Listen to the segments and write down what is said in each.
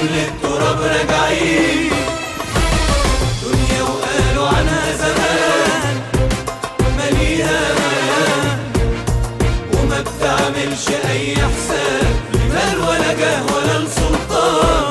للتراب راجعين دنيا وقالوا عنها زمان مليها امان وما بتعملش اي حساب لمال ولا جاه ولا لسلطان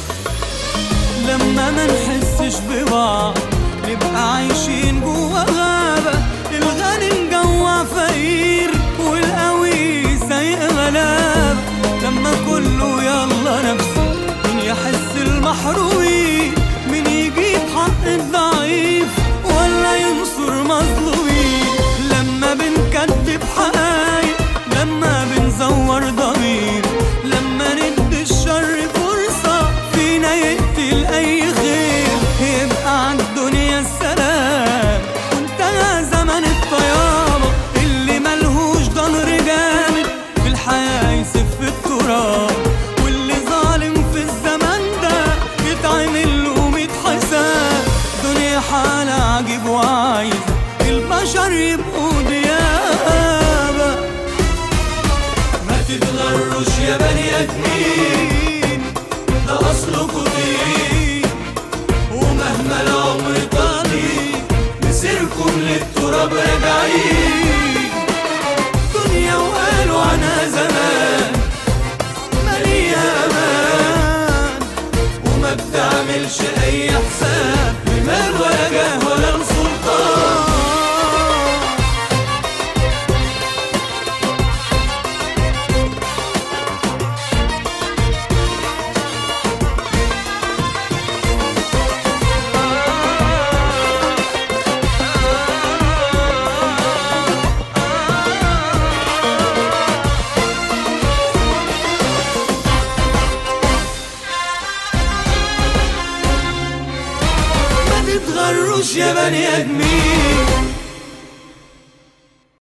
لما ما نحسش ببعض نبقى عايشين جوا غابة الغني مجوع فقير والقوي سايق غلاب لما كله يلا نفسه مين يحس المحرومين مين يجيب حق الضعيف ولا ينصر مظلومين لما بنكذب حقايق لما بنزور ضمير لما ندي الشر فرصة فينا يقتل أي خير يبقى عالدنيا السلام وانتهى زمن الطيابة اللي ملهوش ضهر جامد في الحياة يسف التراب واللي ظالم في الزمن ده يتعمل له ميت حساب دنيا حالة عجيب وعايز البشر يبقوا ديابة ما تتغروش يا بني ادمين ده اصلكوا طين ومهما العمر طالي مسيركم للتراب راجعين دنيا وقالوا عنها زمان مليها امان وما بتعملش اي حساب لمال ولا جاه ولا لسلطان ما تتغروش يا بني ادمين